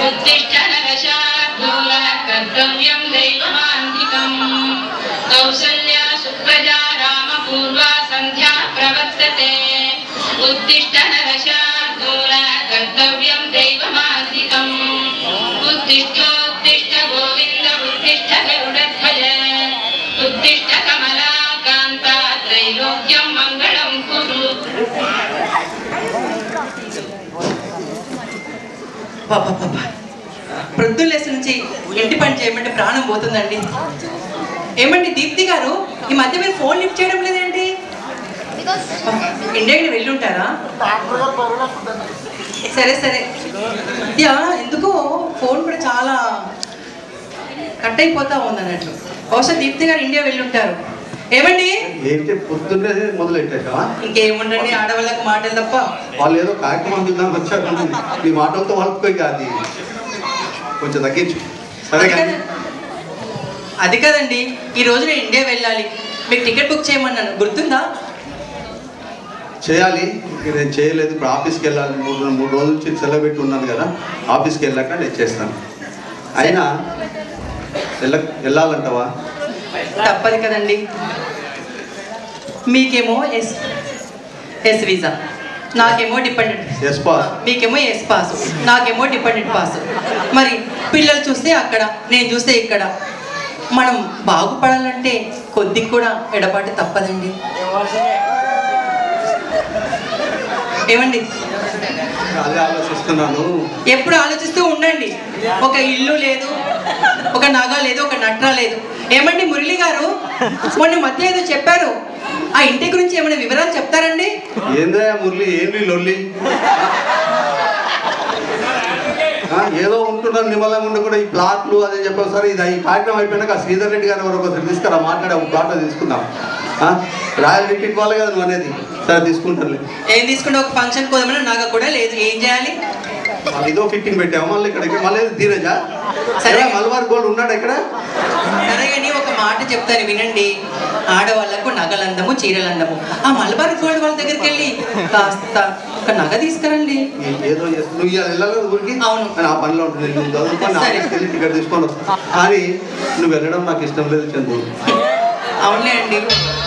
उत्तिष्ठ नरशार्दूल कर्तव्यं दैवमान्तिकम् कौसल्या सुप्रजा रामपूर्वा सन्ध्या प्रवर्तते उत्तिष्ठ नरशार्दूल कर्तव्यं दैवमान्तिकम् उत्तिष्ठोत्तिष्ठ गोविन्द उत्तिष्ठ गरुडध्वज उत्तिष्ठ कमलाकान्ता त्रैलोक्यं मङ्गलं कुरु పాపా ప్రొద్దున లేసి నుంచి ఇంటి పని చేయమంటే ప్రాణం పోతుందండి ఏమండి దీప్తి గారు ఈ మధ్య మీరు ఫోన్ లిఫ్ట్ చేయడం లేదండి ఇండియాకి వెళ్ళి ఉంటారా సరే సరే యా ఎందుకో ఫోన్ కూడా చాలా కట్ అయిపోతా ఉంది అన్నట్లు బహుశా దీప్తి గారు ఇండియా వెళ్ళి ఉంటారు ఏమండి ఏంటి పొద్దున్నే మొదలెట్టావా ఇంకేముండండి ఆడవాళ్ళకి మాటలు తప్ప వాళ్ళు ఏదో కార్యక్రమం చూద్దాం వచ్చారు నీ మాటలతో వాళ్ళకి అది కొంచెం తగ్గించు సరే అది కానీ కదా- అది కదండి ఈ రోజు నేను ఇండియా వెళ్ళాలి మీకు టికెట్ బుక్ చేయమన్నాను గుర్తుందా చేయాలి ఇక నేను చేయలేదు ఇప్పుడు ఆఫీస్కి వెళ్ళాలి మూడు మూడు రోజుల నుంచి సెలవు పెట్టి ఉన్నాను కదా ఆఫీస్కి వెళ్ళాక నేను చేస్తాను అయినా వెళ్ళ వెళ్ళాలంటావా తప్పదు కదండి మీకేమో ఎస్ ఎస్ వీసా నాకేమో డిపెండెంట్ ఎస్ పాస్ మీకేమో ఎస్ పాస్ నాకేమో డిపెండెంట్ పాస్ మరి పిల్లలు చూస్తే అక్కడ నేను చూస్తే ఇక్కడ మనం బాగుపడాలంటే కొద్దిగా కూడా ఎడబాటు తప్పదండి ఏమండి అదే ఆలోచిస్తున్నాను ఎప్పుడు ఆలోచిస్తూ ఉండండి ఒక ఇల్లు లేదు ఒక నగ లేదు ఒక నట్ర లేదు ఏమండి మురళి గారు మొన్న మధ్య ఏదో చెప్పారు ఆ ఇంటి గురించి ఏమైనా వివరాలు చెప్తారండి ఏందా మురళి ఏంటి లొల్లి ఆ, ఏదో ఉంటున్నాను నిమ్మలంగా ఉండి కూడా ఈ ప్లాట్లు అదే చెప్పారు సార్ ఇది ఈ కార్యక్రమం అయిపోయినాక ఆ శ్రీధర్ రెడ్డి గారు ఎవరో ఒకరు తీసుకురా మాట్లాడే ఒక ప్లాట్ తీసుకుందాం ఆ, రాయల్ రిపీట్ వాళ్ళే కదా నువ్వు అనేది సరే తీసుకుంటానులే ఏం తీసుకుంటే ఒక ఫంక్షన్ కోదమని నగ కూడా లేదు ఏం చేయాలి మళ్ళీ ఇదో ఫిట్టింగ్ పెట్టాము మళ్ళీ ఇక్కడ ఇక్కడ మళ్ళీ ధీరజా సరే. సరే మలబార్ గోల్డ్ ఉన్నాడు ఇక్కడ సరే కానీ ఒక మాట చెప్తాను వినండి ఆడవాళ్లకు నగలందము చీరలందము ఆ మలబార్ గోల్డ్ వాళ్ళ దగ్గరికి వెళ్ళి కాస్త ఒక నగ తీసుకురండి ఏ- ఏదో చేస్తు- నువ్వు ఇవాళ వెళ్ళాలి కదా ఊరికి అవును. నేను ఆ పనిలో ఉంటుంది నువ్వు చదువుకొని సరే. ఆఫీస్కి వెళ్ళి టికెట్ తీసుకొని వస్తా కానీ నువ్వు వెళ్ళడం నాకు ఇష్టం లేదు చందు అవునులే అండి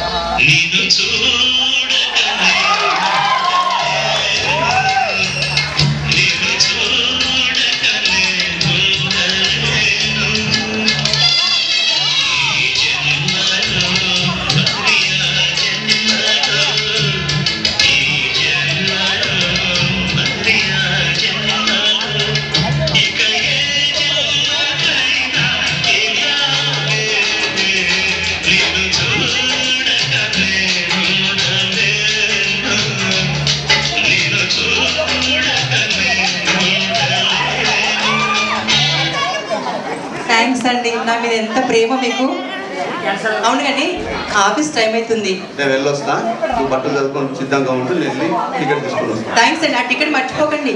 థ్యాంక్స్ అండి నా మీద ఎంత ప్రేమ మీకు అవును కానీ ఆఫీస్ టైం అవుతుంది నేను వెళ్ళొస్తా నువ్వు బట్టలు చదువుకొని సిద్ధంగా ఉంటూ నేను వెళ్ళి టికెట్ తీసుకొని వస్తా థ్యాంక్స్ అండి ఆ టికెట్ మర్చిపోకండి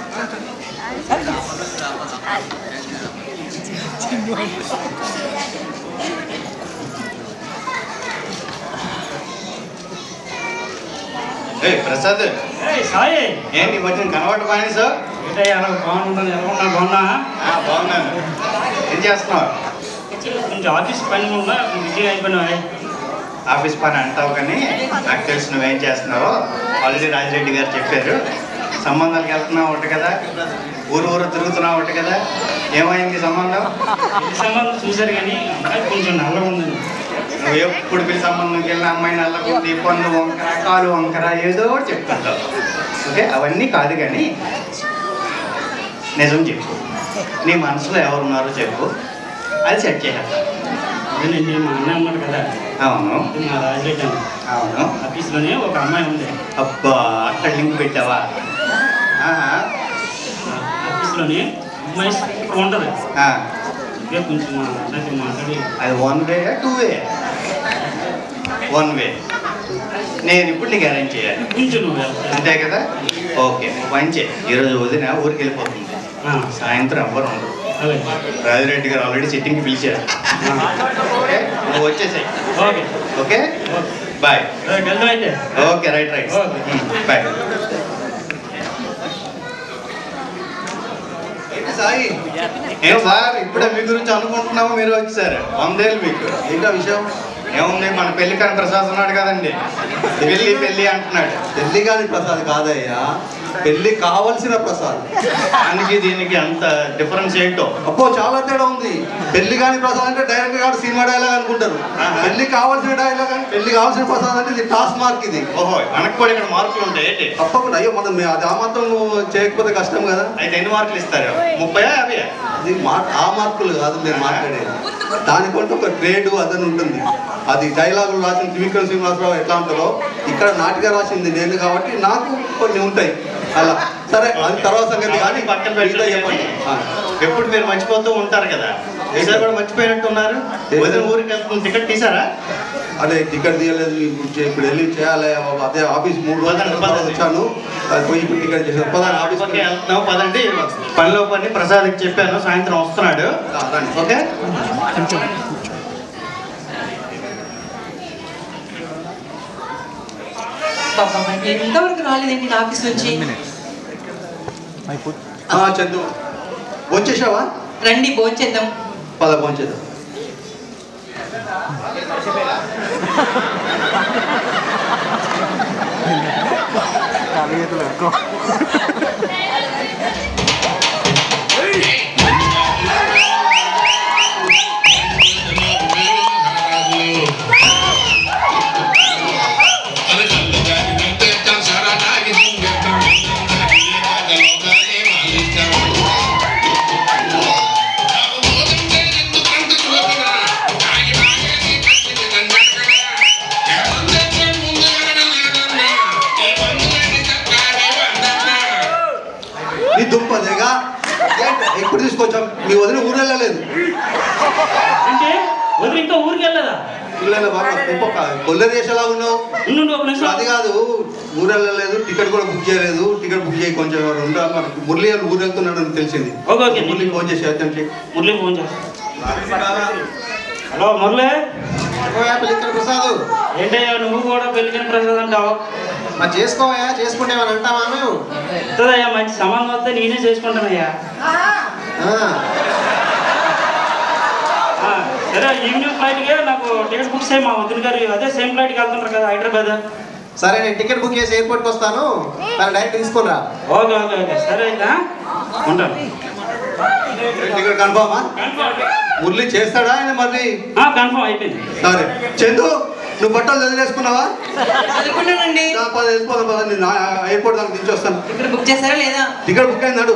ఏ ప్రసాద్ ఏయ్ సాయి ఏంటి ఈ మధ్యన కనబడ్డ పని సార్ ఏంటయ్యా అలా బాగుంటుంది ఎలా ఉన్నా బాగున్నా బాగున్నాను ఏం చేస్తున్నావు కొంచెం ఆఫీస్ పని ఉందా బిజీ అయిపోయినావా ఆఫీస్ పని అంటావు కానీ నాకు తెలుసు నువ్వేం చేస్తున్నావో ఆల్రెడీ రాజిరెడ్డి గారు చెప్పారు సంబంధాలకు వెళ్తున్నావు ఒకటి కదా ఊరు ఊరు తిరుగుతున్నావు ఒకటి కదా ఏమైంది సంబంధం ఈ సంబంధం చూశారు కానీ అమ్మాయి కొంచెం నల్లగా ఉందండి నువ్వు ఎప్పుడు పిల్లి సంబంధంకి వెళ్ళిన అమ్మాయి నల్లకుంది పన్ను వంకర కాలు వంకర ఏదో ఒకటి చెప్తుంటావు ఓకే అవన్నీ కాదు కానీ నిజం చెప్పు నీ మనసులో ఎవరున్నారో చెప్పు అది సెట్ చేసేద్దాం అదేనండి మా అన్నయ్య ఉన్నాడు కదా అవును ఇది మా రాజరెడ్డి అండి అవును ఆఫీస్లోనే ఒక అమ్మాయి ఉంది అబ్బా అక్కడ లింక్ పెట్టావా ఆహా. ఆఫీస్లోనే అమ్మాయి సూపర్ ఉంటుంది ఆ. ఇదే కొంచెం మా అన్నయ్యతో మాట్లాడి అది one way two way one way నేను ఇప్పుడు నీకు అరేంజ్ చేయాలి కొంచెం నువ్వు వెళ్తా. అంతే కదా ఓకే పని చేయి ఈరోజు వదిన ఊరికి వెళ్ళిపోతుంది ఆ, సాయంత్రం ఎవ్వరు ఉండరు అలాగే రాజిరెడ్డి గారు ఆల్రెడీ సిట్టింగ్కి పిలిచారు ఓకే నువ్వు వచ్చేసాయి ఓకే ఓకే ఓకే బాయ్ రేపు వెళ్దాం అయితే okay right right okay. Bye Sai ఏం సార్ ఇప్పుడే మీ గురించి అనుకుంటున్నాము మీరు వచ్చారు వందేళ్ళు మీకు ఏంటా విషయం ఏముంది మన పెళ్లి కాని ప్రసాద్ ఉన్నాడు కదండి పెళ్లి పెళ్లి అంటున్నాడు పెళ్లి కాని ప్రసాద్ కాదయ్యా పెళ్లి కావలసిన ప్రసాద్ దానికి దీనికి అంత డిఫరెన్స్ ఏంటో అప్పో చాలా తేడా ఉంది పెళ్లి కాని ప్రసాద్ అంటే డైరెక్ట్ గా సినిమా డైలాగ్ అనుకుంటారు ఆహా. పెళ్లి కావాల్సిన డైలాగ్ అంటే పెళ్లి కావాల్సిన ప్రసాద్ అంటే ఇది టాస్ మార్క్ ఇది ఓహో మనకు కూడా ఇక్కడ మార్కులు ఉంటాయి ఏంటి తప్పకుండా అయ్యో మనం మే- అది ఆ మాత్రం చేయకపోతే కష్టం కదా అయితే ఎన్ని మార్కులు ఇస్తారు ముప్పై యాభై అది మా- ఆ మార్కులు కాదు నేను మాట్లాడేది దానికంటే ఒక ట్రేడ్ అదని ఉంటుంది అది డైలాగులు రాసిన త్రివిక్రమ్ శ్రీనివాసరావు ఎట్లా ఉంటారో ఇక్కడ నాటిక రాసింది నేను కాబట్టి నాకు కొన్ని ఉంటాయి అలా సరే అది తర్వాత సంగతి కానీ పక్కన మిగతా పెట్టి చెప్పండి ఆ. ఎప్పుడు మీరు మర్చిపోతూ ఉంటారు కదా ఈసారి కూడా మర్చిపోయినట్టు ఉన్నారు వదిన ఊరికి వెళ్తుంది టికెట్ తీసారా అదే టికెట్ తీయలేదు ఇప్పుడు చే- ఇప్పుడు వెళ్ళి చేయాలి అదే ఆఫీస్ మూడు రోజుల పదండి, తర్వాత పదండి. వచ్చాను అది పోయి ఇప్పుడు టికెట్ చేశాను పదాన్ని ఆఫీస్ ఓకే వెళ్తున్నాం పదండి పనిలో పని ప్రసాద్కి చెప్పాను సాయంత్రం వస్తున్నాడు ఓకే పాపం ఎంతవరకు రాలేదండి నా ఆఫీస్ నుంచి చందు వచ్చేసావా రండి భోంచేద్దాం పద భోంచేద్దాం నీ దుంపదేగా ఏంటి? ఎప్పుడు తీసుకొచ్చాం మీ వదిన ఊరు వెళ్ళలేదు అంటే వదిలి ఇంకా ఊరికి వెళ్ళదా పిల్లల బాగా దుంప కొల్లరి చేసేలా ఉన్నావు ఉండు ఒక నిమిషం అది కాదు ఊరు వెళ్ళలేదు టికెట్ కూడా బుక్ చేయలేదు టికెట్ బుక్ చేయి కొంచెం ఎవరు ఉండా మరి మురళి గారు ఊరు వెళ్తున్నాడు అని తెలిసింది ఓకే, ఓకే. మురళి ఫోన్ చేసి అతనికి మురళి ఫోన్ చేస్తా హలో మురళి పెళ్ళికల ప్రసాద్ ఏంటయ్యా నువ్వు కూడా పెళ్లిచిన ప్రసాద్ అంటావు మరి చేసుకోవా చేసుకుంటే అని అంటావా మేము వస్తుందయ్యా మంచి సంబంధం వస్తే నేనే చేసుకుంటానయ్యా ఆ, ఆ, సరే ఈవినింగ్ ఫ్లైట్కి నాకు టికెట్ బుక్ చేయి మా వదిన గారు అదే సేమ్ ఫ్లైట్కి వెళ్తుంటారు కదా హైదరాబాద్ సరే నేను టికెట్ బుక్ చేసి ఎయిర్పోర్ట్కి వస్తాను దాన్ని డైరెక్ట్ తీసుకుని రా ఓకే ఓకే ఓకే సరే అయితే ఉంటాను టికెట్ కన్ఫామా మురళి చేస్తాడా ఆయన మరి కన్ఫర్మ్ అయిపోయింది సరే చందు నువ్వు బట్టలు చదివేసుకున్నావా చదువుకున్నానండి నా పద వెళ్ళిపోదాం పద నేను ఆ- ఎయిర్పోర్ట్ దాకా దించి వస్తాను ఇక్కడ బుక్ చేశారా లేదా టికెట్ బుక్ అయింది నడు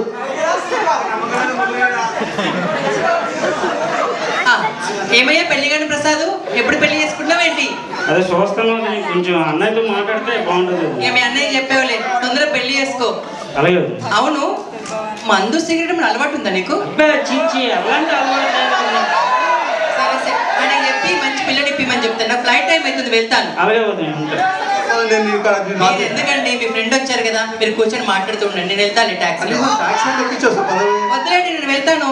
ఆ, ఏమయ్యా పెళ్లి కాని ప్రసాద్ ఎప్పుడు పెళ్లి చేసుకుంటున్నావు ఏంటి అదే చూస్తాను నేను కొంచెం అన్నయ్యతో మాట్లాడితే బాగుంటుంది ఏమి అన్నయ్య చెప్పావులే తొందరగా పెళ్లి చేసుకో అలాగే వదిన. అవును మందు సిగరెట్ మన అలవాటు ఉందా నీకు అబ్బే చీచి అలాంటి అలవాటు లేదు వదిన. సరే సరే ఆయన చెప్పి మంచి పిల్లని ఇప్పిమని చెప్తాను నాకు ఫ్లైట్ టైం అవుతుంది వెళ్తాను అలాగే వదిన ఉంటాను పద నేను ఇక్కడ మీరు ఎందుకండి మీ ఫ్రెండ్ వచ్చారు కదా మీరు కూర్చొని మాట్లాడుతూ ఉండండి నేను వెళ్తాను ట్యాక్సీ టాక్సీ ఎక్కించేస్తా పద వద్దులేండి నేను వెళ్తాను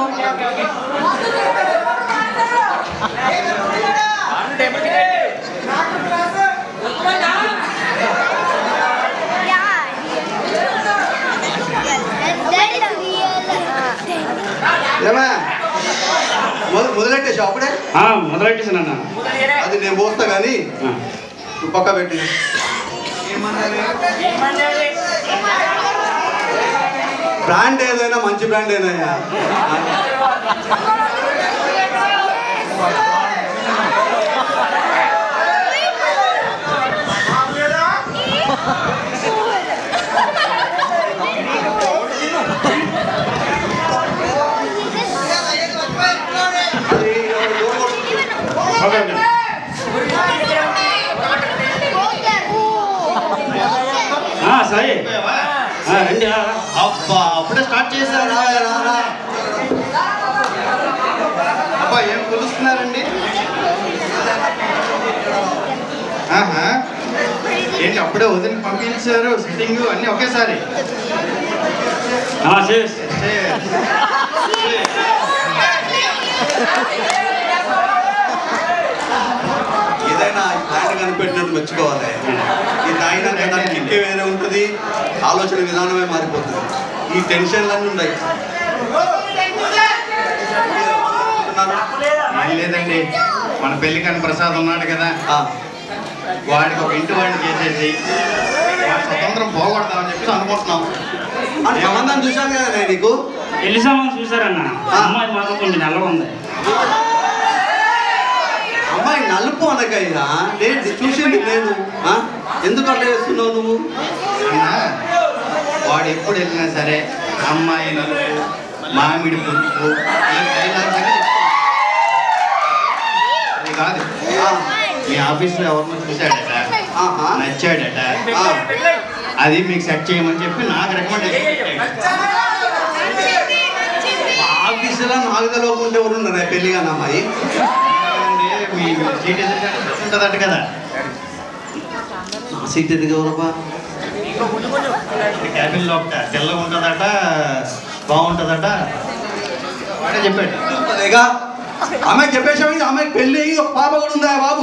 ఏమే మొద- మొదలెట్టేసావు అప్పుడే ఆ, మొదలెట్టేసాను అన్న అది నేను పోస్తా కానీ ఆ. నువ్వు పక్క పెట్టి బ్రాండ్ ఏదైనా మంచి బ్రాండ్ ఏదైనా అది ఓకే ఓకే ఆ, సాయి ఆ, రండి ఆ, రా. అబ్బా అప్పుడే స్టార్ట్ చేశారు రా, రా, రా. అబ్బా ఏం కొలుస్తున్నారండి ఆహా ఏంటి అప్పుడే వదిలి పంపించారు సిట్టింగ్ అన్నీ ఒకేసారి ఆ, చేస్ ఏదైనా బ్రాండ్ కనిపెట్టినట్టు మెచ్చుకోవాలి ఈ తాగినాక దానికి ఇంకే వేరే ఉంటుంది ఆలోచన విధానమే మారిపోతుంది ఈ టెన్షన్లన్నీ ఉన్నాయి చేస్తున్నారు ఏం లేదండి మన పెళ్లి కాని ప్రసాద్ ఉన్నాడు కదా ఆ, వాడికి ఒక ఇంటి వాడిని చేసేసి వాడి స్వతంత్రం పోగొడదామని చెప్పేసి అనుకుంటున్నాం అని సంబంధం చూశాను కదా నేను నీకు పెళ్లి సంబంధం చూసారన్న ఆ. అమ్మాయి మాత్రం కొంచెం నల్లగా ఉంది అమ్మాయి నలుపు అనకయ్యా లేదు చూసింది నేను ఆ? ఎందుకు అట్లా చేస్తున్నావు నువ్వు అన్నా వాడు ఎప్పుడు వెళ్ళినా సరే అమ్మాయి నలుపు మామిడి పులుపు ఇలాంటి dialogues అన్నీ చెప్తాడు. అది కాదు ఆ, మీ ఆఫీస్లో ఎవరినో చూశాడట ఆహా. నచ్చాడట ఆ, అది మీకు సెట్ చేయమని చెప్పి నాకు రికమెండేషన్ పెట్టాడు ఆఫీసులో నాకు తెలియకుండా ఎవరు ఉన్నారు పెళ్లి కానీ అమ్మాయి ఏమండి, మీ సీట్ ఎదురుగా ఉంటుందట కదా నా సీట్ ఎదుగు ఎవరబ్బా క్యాబిన్ లోపట తెల్లగా ఉంటుందట బాగుంటుందట వాడే చెప్పాడు అదేగా అమ్మాయి చెప్పేసాము అమ్మాయికి పెళ్లి అయ్యి ఒక పాప కూడా ఉందా బాబు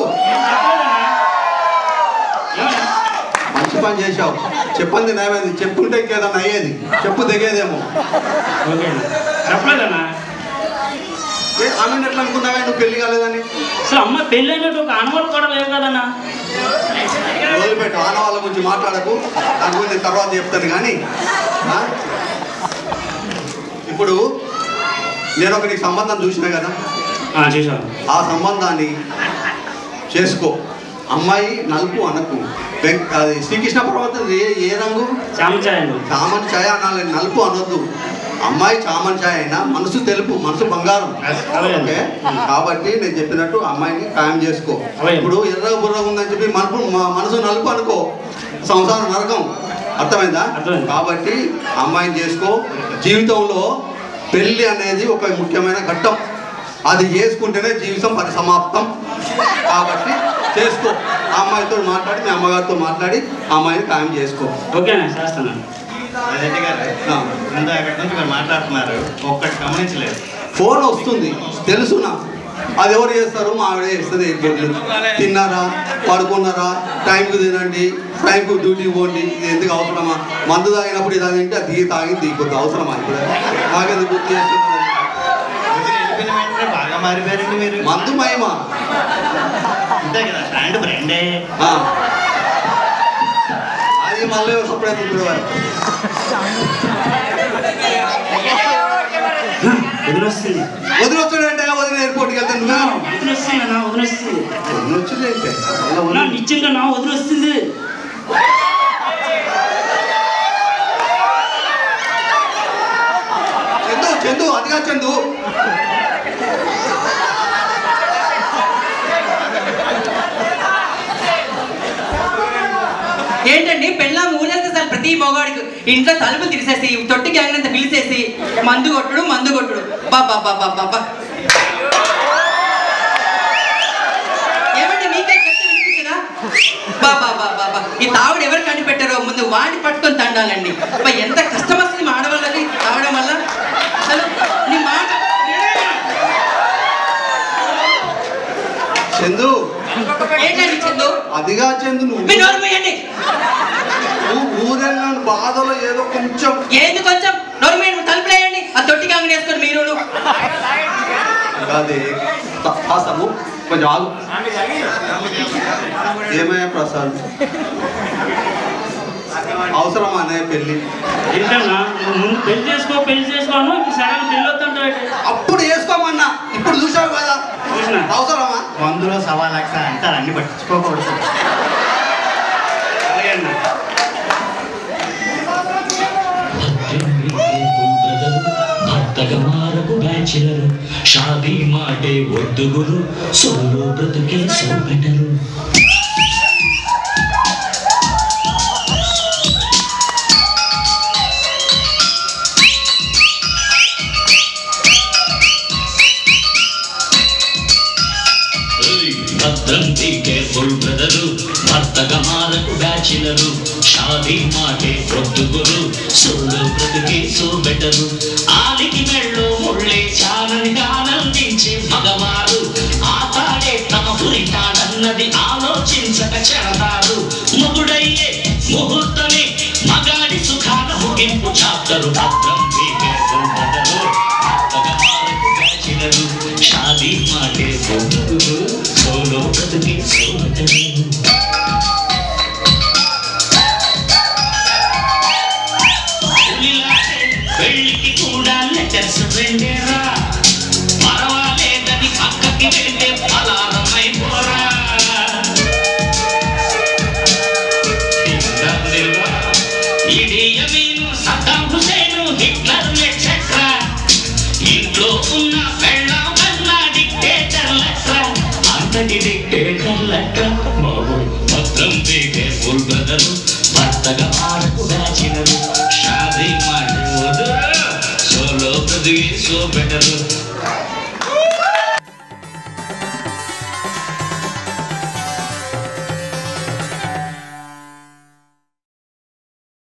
మంచి పని చేశావు చెప్పండి నయమైంది చెప్పుంటే ఇంకేదన్నా అయ్యేది చెప్పు దిగేదేమో ఓకే అన్న చెప్పలేదన్నా ఏ, ఆమెను ఎట్లా అనుకున్నావే నువ్వు పెళ్లి కాలేదని అసలు అమ్మాయి పెళ్ళి అయినట్టు ఒక అనుమానం కూడా లేదు కదన్నా వదిలిపెట్టు ఆనవాళ్ళ గురించి మాట్లాడకు దాని గురించి నేను తర్వాత చెప్తాను కానీ ఆ? ఇప్పుడు నేను ఒక నీకు సంబంధం చూసినా కదా ఆ, చూసాను ఆ సంబంధాన్ని చేసుకో అమ్మాయి నలుపు అనకు వెంక్- అది శ్రీకృష్ణ పర్వతం ఏ ఏ రంగు చామచాయండి చామన్ ఛాయ అనాలి నలుపు అనొద్దు అమ్మాయి చామన్ ఛాయ అయినా మనసు తెలుపు మనసు బంగారం అలాగే. ఓకే కాబట్టి నేను చెప్పినట్టు అమ్మాయిని ఖాయం చేసుకో అలాగే. ఇప్పుడు ఎర్ర బుర్ర ఉందని చెప్పి మనసు మ- మనసు నలుపు అనుకో సంసారం నరకం అర్థమైందా అర్థమైంది. కాబట్టి అమ్మాయిని చేసుకో జీవితంలో పెళ్లి అనేది ఒక ముఖ్యమైన ఘట్టం అది చేసుకుంటేనే జీవితం పరిసమాప్తం కాబట్టి చేసుకో ఆ అమ్మాయితో మాట్లాడి మీ అమ్మగారితో మాట్లాడి ఆ అమ్మాయిని ఖాయం చేసుకో ఓకేనా చేస్తాను రెడ్డి గారు ఆ. ముందు అక్కడి నుంచి మీరు మాట్లాడుతున్నారు ఒక్కటి గమనించలేదు ఫోన్ వస్తుంది తెలుసు నాకు అది ఎవరు చేస్తారు మా ఆవిడ చేస్తుంది గొడ్లు తిన్నారా పడుకున్నారా టైంకి తినండి టైంకి డ్యూటీకి పోండి ఇది ఎందుకు అవసరమా మందు తాగినప్పుడు ఇలా తింటే అది దిగి తాగి దిగిపోతుంది అవసరమా ఇప్పుడు మాకెందుకు గుర్తు చేస్తున్నారు వదిలి వెళ్ళిపోయిన వెంటనే బాగా మారిపోయారండి మీరు మందు మహిమ అంతే కదా ఫ్రెండ్ ఫ్రెండే ఆ. అది మళ్ళీ సపరేట్ ఇప్పుడు వదిలొస్తుంది వదిలొచ్చాడంటే వదిన ఎయిర్పోర్ట్కి వెళ్తే నువ్వే వదిలొస్తుంది అన్న వదిలొస్తుంది వదిలొచ్చిందంటే నా నిత్యంగా నా వదిలొస్తుంది చందు చందు అదిగా చందు ఏంటండి పెళ్ళాం ఊరేస్తే సార్ ప్రతి మొగాడికి ఇంట్లో తలుపులు తీసేసి తొట్టి గ్యాంగ్ అంతా పిలిచేసి మందు కొట్టుడు మందు కొట్టుడు బాబా బాబా బాబా ఏమంటే మీకే చెప్తే వినిపించదా బాబా బాబా బాబా ఈ తావుడు ఎవరు కనిపెట్టారో ముందు వాడిని పట్టుకొని తండాలండి అబ్బా, ఎంత కష్టం వస్తుంది మా ఆడవాళ్ళకి తాగడం వల్ల అసలు నీ మాట చందు ఏంటండి చందు అదిగా చందు నువ్వు మీ నోరు మూయండి నువ్వు ఊరెళ్ళిన బాధలో ఏదో కొంచెం ఏంది కొంచెం నోరు మూయండి తలుపులేయండి ఆ తొట్టి గ్యాంగ్ వేసుకొని మీరు అదే ప్రసాద్ కొంచెం ఆగు ఏమయ్యా ప్రసాద్ అవసరమా అన్నయ్య పెళ్ళి ఏంటన్నా నువ్వు ముందు పెళ్లి చేసుకో పెళ్లి చేసుకోను ఇప్పుడు సగం పెళ్ళి వద్దంటావు అప్పుడు వేసుకోమన్నా ఇప్పుడు చూసావు కదా చూసినా. అవసరమా వందలో సవా లక్ష అంటారు అన్ని పట్టించుకోకూడదు అలాగే అన్న భర్తగా మారపు బ్యాచిలరు షాదీ మాటే ఒద్దుగురు సోలో బ్రతుకే సో బెటరు భద్రం కేర్ఫుల్ బ్రదరు భర్తగా మారకు బ్యాచిలరు షాదీ మాటే పొద్దుగురు సోలో బ్రతుకే సో బెటరు ఆలికి మెళ్ళు ముళ్ళే చాలని ఆనందించే మగవారు ఆతాడే తమ పురిటాడన్నది ఆలోచించక చెడతారు మొగుడయ్యే ముహూర్తమే మగాడి సుఖాల ముగింపు చాప్టరు భద్రం కేర్ఫుల్ బ్రదరు భర్తగా మారకు బ్యాచిలరు షాదీ చక్కని నెట్టె